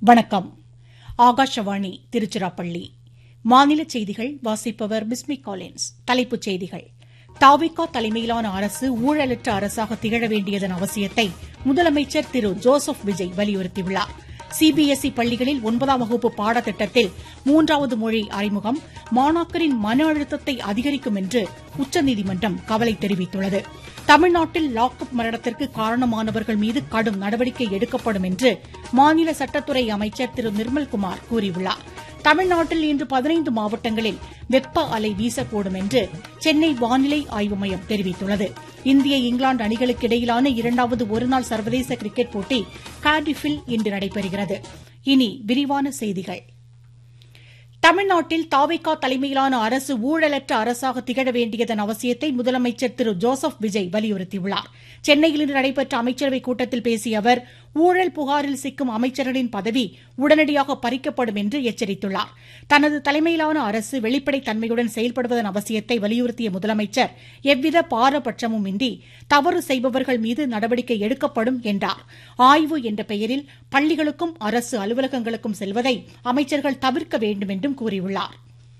வணக்கம் ஆகாஷவாணி திருச்சிராப்பள்ளி மாநில செய்திகள் வாசிப்பவர் பிஸ்மி காலின்ஸ் தலைப்புச் செய்திகள் தாவிகா தலைமையிலான அரசு ஊழலற்ற அரசாக திகழ வேண்டியதன் அவசியத்தை முதலமைச்சர் திரு ஜோசப் விஜய் வலியுறுத்தியுள்ளார் சிபிஎஸ்இ பள்ளிகளில் ஒன்பதாம் வகுப்பு பாடத்திட்டத்தில் மூன்றாவது மொழி அறிமுகம் மாணாக்கரின் மன அழுத்தத்தை அதிகரிக்கும் என்று உச்சநீதிமன்றம் கவலை தெரிவித்துள்ளது தமிழ்நாட்டில் லாக்அப் மரணத்திற்கு காரணமானவர்கள் மீது கடும் நடவடிக்கை எடுக்கப்படும் என்று மாநில சட்டத்துறை அமைச்சர் திரு நிர்மல்குமார் கூறியுள்ளார் தமிழ்நாட்டில் இன்று பதினைந்து மாவட்டங்களில் வெப்ப அலை வீசக்கூடும் என்று சென்னை வானிலை ஆய்வு மையம் தெரிவித்துள்ளது இந்திய இங்கிலாந்து அணிகளுக்கு இடையிலான இரண்டாவது ஒருநாள் சர்வதேச கிரிக்கெட் போட்டி கார்டிஃபில் இன்று நடைபெறுகிறது இனி விரிவான செய்திகள் தமிழ்நாட்டில் தாவேகா தலைமையிலான அரசு ஊழலற்ற அரசாக திகழ வேண்டியதன் அவசியத்தை முதலமைச்சர் திரு ஜோசப் விஜய் வலியுறுத்தியுள்ளார் சென்னையில் இன்று நடைபெற்ற அமைச்சரவைக் கூட்டத்தில் பேசிய அவர் ஊழல் புகாரில் சிக்கும் அமைச்சர்களின் பதவி உடனடியாக பறிக்கப்படும் என்று எச்சரித்துள்ளார் தனது தலைமையிலான அரசு வெளிப்படைத் தன்மையுடன் செயல்படுவதன் அவசியத்தை வலியுறுத்திய முதலமைச்சர் எவ்வித பாரபட்சமும் இன்றி தவறு செய்பவர்கள் மீது நடவடிக்கை எடுக்கப்படும் என்றார் ஆய்வு என்ற பெயரில் பள்ளிகளுக்கும் அரசு அலுவலகங்களுக்கும் செல்வதை அமைச்சர்கள் தவிர்க்க வேண்டும் என்றும் கூறியுள்ளார்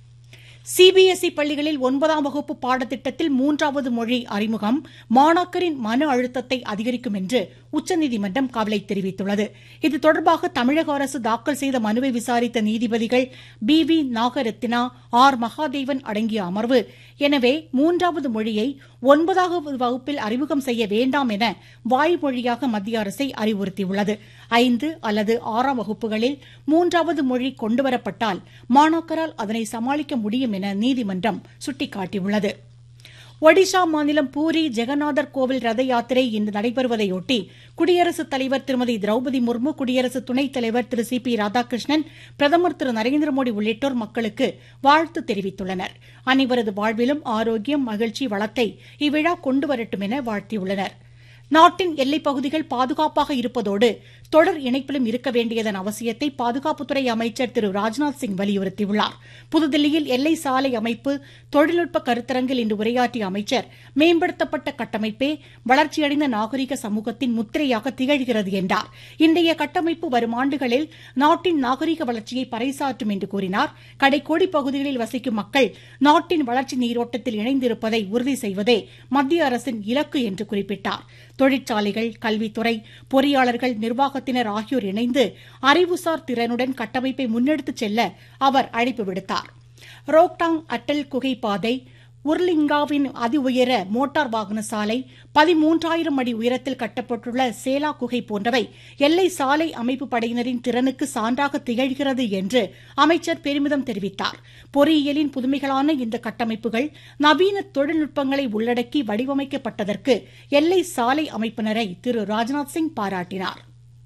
சிபிஎஸ்இ பள்ளிகளில் ஒன்பதாம் வகுப்பு பாடத்திட்டத்தில் மூன்றாவது மொழி அறிமுகம் மாணாக்கரின் மன அழுத்தத்தை அதிகரிக்கும் என்று உச்சநீதிமன்றம் கவலை தெரிவித்துள்ளது இது தொடர்பாக தமிழக அரசு தாக்கல் செய்த மனுவை விசாரித்த நீதிபதிகள் B V Nagarathna R Mahadevan அடங்கிய அமர்வு எனவே மூன்றாவது மொழியை ஒன்பதாவது வகுப்பில் அறிமுகம் செய்ய வேண்டாம் என வாய்மொழியாக மத்திய அரசை அறிவுறுத்தியுள்ளது ஐந்து அல்லது ஆறாம் வகுப்புகளில் மூன்றாவது மொழி கொண்டுவரப்பட்டால் மாணாக்கரால் அதனை சமாளிக்க முடியும் என நீதிமன்றம் சுட்டிக்காட்டியுள்ளது ஒடிஷா மாநிலம் பூரி ஜெகநாதர் கோவில் ரத யாத்திரை இன்று நடைபெறுவதையொட்டி குடியரசுத் தலைவர் திருமதி திரௌபதி முர்மு குடியரசு துணைத் தலைவர் திரு சி பி ராதாகிருஷ்ணன் பிரதமர் திரு நரேந்திர மோடி உள்ளிட்டோர் மக்களுக்கு வாழ்த்து தெரிவித்துள்ளனர் அனைவரது வாழ்விலும் ஆரோக்கியம் மகிழ்ச்சி வளத்தை இவ்விழா கொண்டுவரட்டும் என வாழ்த்தியுள்ளனா் நாட்டின் எல்லைப் பகுதிகள் பாதுகாப்பாக இருப்பதோடு தொடர் இணைப்பிலும் இருக்க வேண்டியதன் அவசியத்தை பாதுகாப்புத்துறை அமைச்சர் திரு ராஜ்நாத் சிங் வலியுறுத்தியுள்ளார் புதுதில்லியில் எல்லை சாலை அமைப்பு தொழில்நுட்ப கருத்தரங்கில் இன்று உரையாற்றிய அமைச்சர் மேம்படுத்தப்பட்ட கட்டமைப்பே வளர்ச்சியடைந்த நாகரிக சமூகத்தின் முத்திரையாக திகழ்கிறது என்றார் இன்றைய கட்டமைப்பு வரும் ஆண்டுகளில் நாட்டின் நாகரிக வளர்ச்சியை பறைசாற்றும் என்று கூறினார் கடைக்கோடி பகுதிகளில் வசிக்கும் மக்கள் நாட்டின் வளர்ச்சி நீரோட்டத்தில் இணைந்திருப்பதை உறுதி செய்வதே மத்திய அரசின் இலக்கு என்று குறிப்பிட்டார் தொழிற்சாலைகள் கல்வித்துறை பொறியாளர்கள் நிர்வாகத்தினர் ஆகியோர் இணைந்து அறிவுசார் திறனுடன் கட்டமைப்பை முன்னெடுத்துச் செல்ல அவர் அழைப்பு விடுத்தார் ரோக்டாங் அட்டல் குகை பாதை உர்லிங்காவின் அதி உயர மோட்டார் வாகன சாலை பதிமூன்றாயிரம் அடி உயரத்தில் கட்டப்பட்டுள்ள சேலா குகை போன்றவை எல்லை சாலை அமைப்பு படையினரின் திறனுக்கு சான்றாக திகழ்கிறது என்று அமைச்சர் பெருமிதம் தெரிவித்தார் பொறியியலின் புதுமைகளான இந்த கட்டமைப்புகள் நவீன தொழில்நுட்பங்களை உள்ளடக்கி வடிவமைக்கப்பட்டதற்கு எல்லை சாலை அமைப்பினரை திரு ராஜ்நாத் சிங் பாராட்டினார்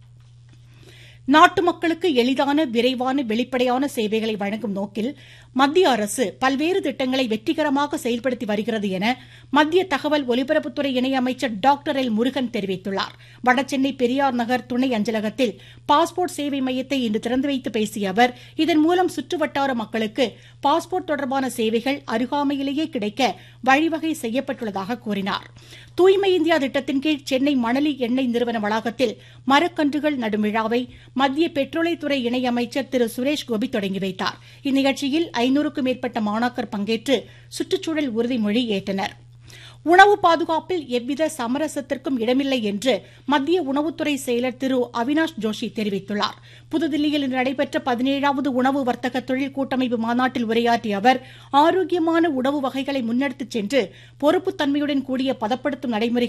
நாட்டு மக்களுக்கு எளிதான விரைவான வெளிப்படையான சேவைகளை வழங்கும் நோக்கில் மத்திய அரசு பல்வேறு திட்டங்களை வெற்றிகரமாக செயல்படுத்தி வருகிறது என மத்திய தகவல் ஒலிபரப்புத்துறை இணையமைச்சர் டாக்டர் எல் முருகன் தெரிவித்துள்ளார் வடசென்னை பெரியார் நகர் துணை அஞ்சலகத்தில் பாஸ்போர்ட் சேவை மையத்தை இன்று திறந்து வைத்து பேசிய அவர் இதன் மூலம் சுற்றுவட்டார மக்களுக்கு பாஸ்போர்ட் தொடர்பான சேவைகள் அருகாமையிலேயே கிடைக்க வழிவகை செய்யப்பட்டுள்ளதாக கூறினார் தூய்மை இந்தியா திட்டத்தின் கீழ் சென்னை மணலி எண்ணெய் நிறுவன வளாகத்தில் மரக்கன்றுகள் நடும் விழாவை மத்திய பெட்ரோலியத்துறை இணையமைச்சர் திரு சுரேஷ் கோபி தொடங்கி வைத்தார் இந்நிகழ்ச்சியில் ஐநூறுக்கும் மேற்பட்ட மாணாக்கர் பங்கேற்று சுற்றுச்சூழல் உறுதிமொழி ஏற்றனர் உணவு பாதுகாப்பில் எவ்வித சமரசத்திற்கும் இடமில்லை என்று மத்திய உணவுத்துறை செயலர் திரு அவினாஷ் ஜோஷி தெரிவித்துள்ளார் புதுதில்லியில் இன்று நடைபெற்ற பதினேழாவது உணவு வர்த்தக தொழில் கூட்டமைப்பு மாநாட்டில் உரையாற்றிய அவர் ஆரோக்கியமான உணவு வகைகளை முன்னெடுத்துச் சென்று பொறுப்புத்தன்மையுடன் கூடிய பதப்படுத்தும் நடைமுறை